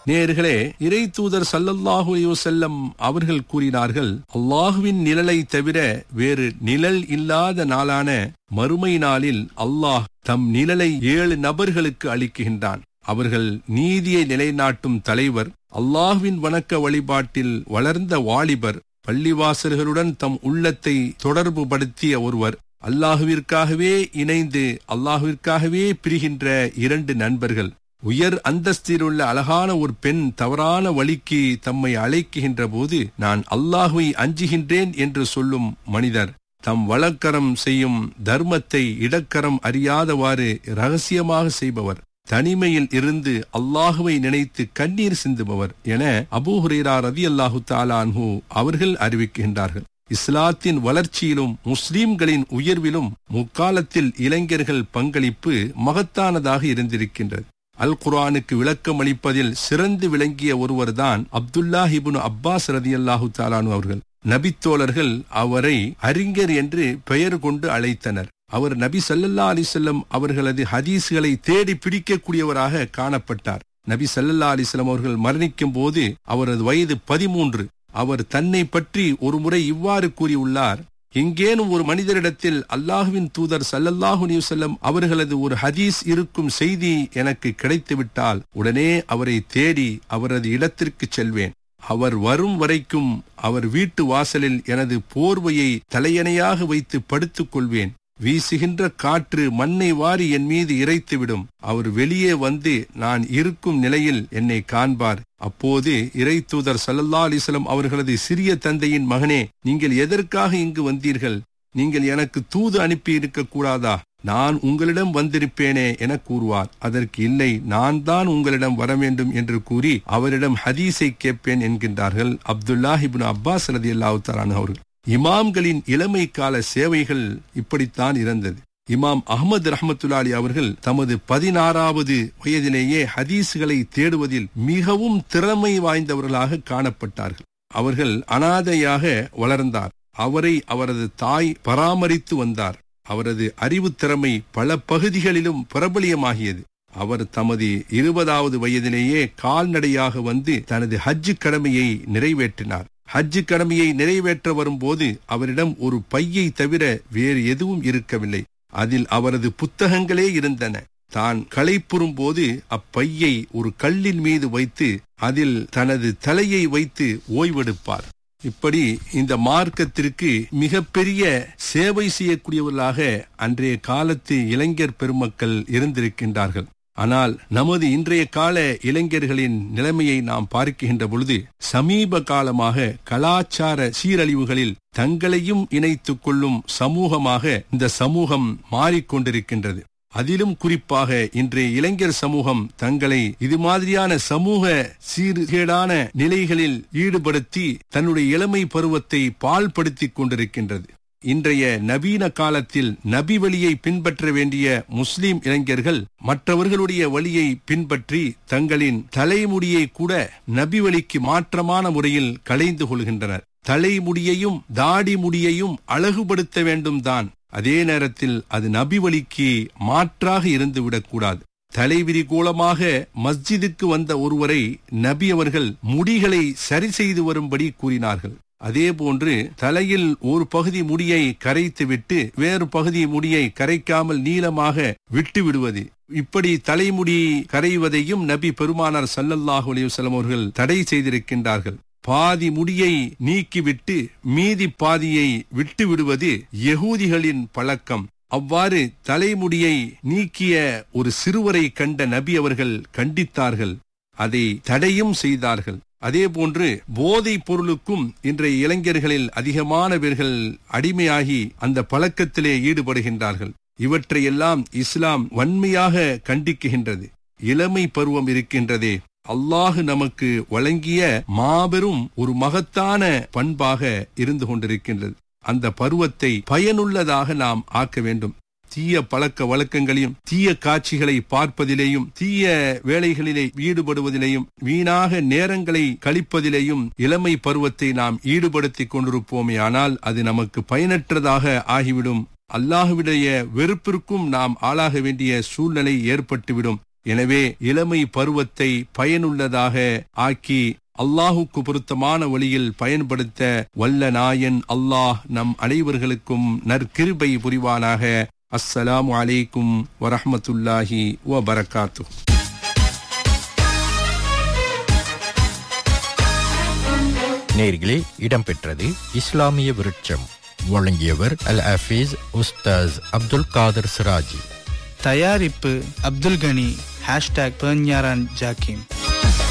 நேர்களே இறை தூதர் சல்லல்லாஹு அலைஹி வஸல்லம் அவர்கள் கூறினார்கள் அல்லாஹுவின் நிழலை தவிர வேறு நிழல் இல்லாத நாளான மறுமை நாளில் அல்லாஹ் தம் நிழலை ஏழு நபர்களுக்கு அளிக்குகின்றான் அவர்கள் நீதியை நிலைநாட்டும் தலைவர் அல்லாஹுவின் வணக்க வழிபாட்டில் வளர்ந்த வாலிபர் பள்ளிவாசல்களுடன் தம் உள்ளத்தை தொடர்பு படுத்திய ஒருவர் அல்லாஹுவிற்காகவே இணைந்து அல்லாஹுவிற்காகவே பிரிகின்ற இரண்டு நண்பர்கள் உயர் அந்தஸ்தில் உள்ள அழகான ஒரு பெண் தவறான வழிக்கு தம்மை அழைக்குகின்ற போது நான் அல்லாஹுவை அஞ்சுகின்றேன் என்று சொல்லும் மனிதர் தம் வழக்கரம் செய்யும் தர்மத்தை இடக்கரம் அறியாதவாறு ரகசியமாக செய்பவர் தனிமையில் இருந்து அல்லாஹுவை நினைத்து கண்ணீர் சிந்துபவர் என அபூஹுரேரா ரதி அல்லாஹு தாலான்ஹூ அவர்கள் அறிவிக்கின்றார்கள் இஸ்லாத்தின் வளர்ச்சியிலும் முஸ்லிம்களின் உயர்விலும் முக்காலத்தில் இளைஞர்கள் பங்களிப்பு மகத்தானதாக இருந்திருக்கின்றது அல் குர்ஆனுக்கு விளக்கம் அளிப்பதில் சிறந்து விளங்கிய ஒருவர்தான் அப்துல்லா ஹிபுன் அப்பாஸ் ரதி அல்லாஹு தாலானு அவர்கள் நபித்தோழர்கள் அவரை அறிஞர் என்று பெயர் கொண்டு அழைத்தனர் அவர் நபி சல்லல்லா அலிசல்லம் அவர்களது ஹதீஸ்களை தேடி பிடிக்கக்கூடியவராக காணப்பட்டார் நபி சல்லல்லா அலிஸ்லாம் அவர்கள் மரணிக்கும் போது அவரது வயது பதிமூன்று அவர் தன்னை பற்றி ஒரு முறை இவ்வாறு கூறியுள்ளார் எங்கேனும் ஒரு மனிதரிடத்தில் அல்லாஹுவின் தூதர் சல்லல்லாஹு நியூசல்லம் அவர்களது ஒரு ஹதீஸ் இருக்கும் செய்தி எனக்கு கிடைத்துவிட்டால் உடனே அவரை தேடி அவரது இடத்திற்கு செல்வேன் அவர் வரும் வரைக்கும் அவர் வீட்டு வாசலில் எனது போர்வையை தலையணையாக வைத்து படுத்துக் கொள்வேன் வீசுகின்ற காற்று மண்ணை வாரி என் மீது இறைத்துவிடும் அவர் வெளியே வந்து நான் இருக்கும் நிலையில் என்னை காண்பார் அப்போது இறை தூதர் சல்லல்லா அலிஸ்லம் அவர்களது சிறிய தந்தையின் மகனே நீங்கள் எதற்காக இங்கு வந்தீர்கள் நீங்கள் எனக்கு தூது அனுப்பி இருக்க கூடாதா நான் உங்களிடம் வந்திருப்பேனே என கூறுவார் அதற்கு இல்லை நான் தான் உங்களிடம் வர வேண்டும் என்று கூறி அவரிடம் ஹதீஸை கேட்பேன் என்கின்றார்கள் அப்துல்லாஹிபின் அப்பாஸ் ரதி அல்லாஹு அவர்கள் இமாம்களின் இளமை கால சேவைகள் இப்படித்தான் இருந்தது இமாம் அகமது ரஹமத்துல்லாலி அவர்கள் தமது பதினாறாவது வயதிலேயே ஹதீஸ்களை தேடுவதில் மிகவும் திறமை வாய்ந்தவர்களாக காணப்பட்டார்கள் அவர்கள் அனாதையாக வளர்ந்தார் அவரை அவரது தாய் பராமரித்து வந்தார் அவரது அறிவு திறமை பல பகுதிகளிலும் பிரபலியமாகியது அவர் தமது இருபதாவது வயதிலேயே கால்நடையாக வந்து தனது ஹஜ்ஜு கடமையை நிறைவேற்றினார் ஹஜ்ஜு கடமையை நிறைவேற்ற வரும்போது அவரிடம் ஒரு பையை தவிர வேறு எதுவும் இருக்கவில்லை அதில் அவரது புத்தகங்களே இருந்தன தான் களைப்புறும் போது அப்பையை ஒரு கல்லின் மீது வைத்து அதில் தனது தலையை வைத்து ஓய்வெடுப்பார் இப்படி இந்த மார்க்கத்திற்கு மிகப்பெரிய சேவை செய்யக்கூடியவர்களாக அன்றைய காலத்து இளைஞர் பெருமக்கள் இருந்திருக்கின்றார்கள் ஆனால் நமது இன்றைய கால இளைஞர்களின் நிலைமையை நாம் பார்க்கின்ற பொழுது சமீப காலமாக கலாச்சார சீரழிவுகளில் தங்களையும் இணைத்துக் கொள்ளும் சமூகமாக இந்த சமூகம் மாறிக்கொண்டிருக்கின்றது அதிலும் குறிப்பாக இன்றைய இளைஞர் சமூகம் தங்களை இது மாதிரியான சமூக சீர்கேடான நிலைகளில் ஈடுபடுத்தி தன்னுடைய இளமை பருவத்தை பால்படுத்திக் கொண்டிருக்கின்றது இன்றைய நவீன காலத்தில் நபி வழியை பின்பற்ற வேண்டிய முஸ்லிம் இளைஞர்கள் மற்றவர்களுடைய வழியை பின்பற்றி தங்களின் தலைமுடியை கூட நபி வழிக்கு மாற்றமான முறையில் களைந்து கொள்கின்றனர் தலைமுடியையும் தாடி முடியையும் அழகுபடுத்த வேண்டும் தான் அதே நேரத்தில் அது நபி வழிக்கு மாற்றாக இருந்து விடக்கூடாது தலைவிரி கோலமாக மஸ்ஜிதுக்கு வந்த ஒருவரை நபி அவர்கள் முடிகளை சரி செய்து வரும்படி கூறினார்கள் அதே போன்று தலையில் ஒரு பகுதி முடியை கரைத்துவிட்டு வேறு பகுதி முடியை கரைக்காமல் நீளமாக விட்டு விடுவது இப்படி தலைமுடி கரைவதையும் நபி பெருமானார் சல்லல்லாஹு அலையுசல்லம் அவர்கள் தடை செய்திருக்கின்றார்கள் பாதி முடியை நீக்கிவிட்டு மீதி பாதியை விட்டு விடுவது யகூதிகளின் பழக்கம் அவ்வாறு தலைமுடியை நீக்கிய ஒரு சிறுவரை கண்ட நபி அவர்கள் கண்டித்தார்கள் அதை தடையும் செய்தார்கள் அதே போன்று போதைப் பொருளுக்கும் இன்றைய இளைஞர்களில் அதிகமானவர்கள் அடிமையாகி அந்த பழக்கத்திலே ஈடுபடுகின்றார்கள் இவற்றையெல்லாம் இஸ்லாம் வன்மையாக கண்டிக்குகின்றது இளமை பருவம் இருக்கின்றதே அல்லாஹு நமக்கு வழங்கிய மாபெரும் ஒரு மகத்தான பண்பாக இருந்து கொண்டிருக்கின்றது அந்த பருவத்தை பயனுள்ளதாக நாம் ஆக்க வேண்டும் தீய பழக்க வழக்கங்களையும் தீய காட்சிகளை பார்ப்பதிலேயும் தீய வேலைகளிலே ஈடுபடுவதிலேயும் வீணாக நேரங்களை கழிப்பதிலேயும் இளமை பருவத்தை நாம் ஈடுபடுத்திக் கொண்டிருப்போமே ஆனால் அது நமக்கு பயனற்றதாக ஆகிவிடும் அல்லாஹுவிடைய வெறுப்பிற்கும் நாம் ஆளாக வேண்டிய சூழ்நிலை ஏற்பட்டுவிடும் எனவே இளமை பருவத்தை பயனுள்ளதாக ஆக்கி அல்லாஹுக்கு பொருத்தமான வழியில் பயன்படுத்த வல்ல நாயன் அல்லாஹ் நம் அனைவர்களுக்கும் நற்கிருபை புரிவானாக அஸ்ஸலாமு அலைக்கும் வரஹ்மத்துல்லாஹி வ பரக்காத்து நேர்களே இடம்பெற்றது இஸ்லாமிய விருட்சம் வழங்கியவர் அல் ஹஃபீஸ் உஸ்தாஸ் அப்துல் காதர் சிராஜி தயாரிப்பு அப்துல் கனி ஹேஷ்டாக் பேஞ்ஞாரான் ஜாக்கிம்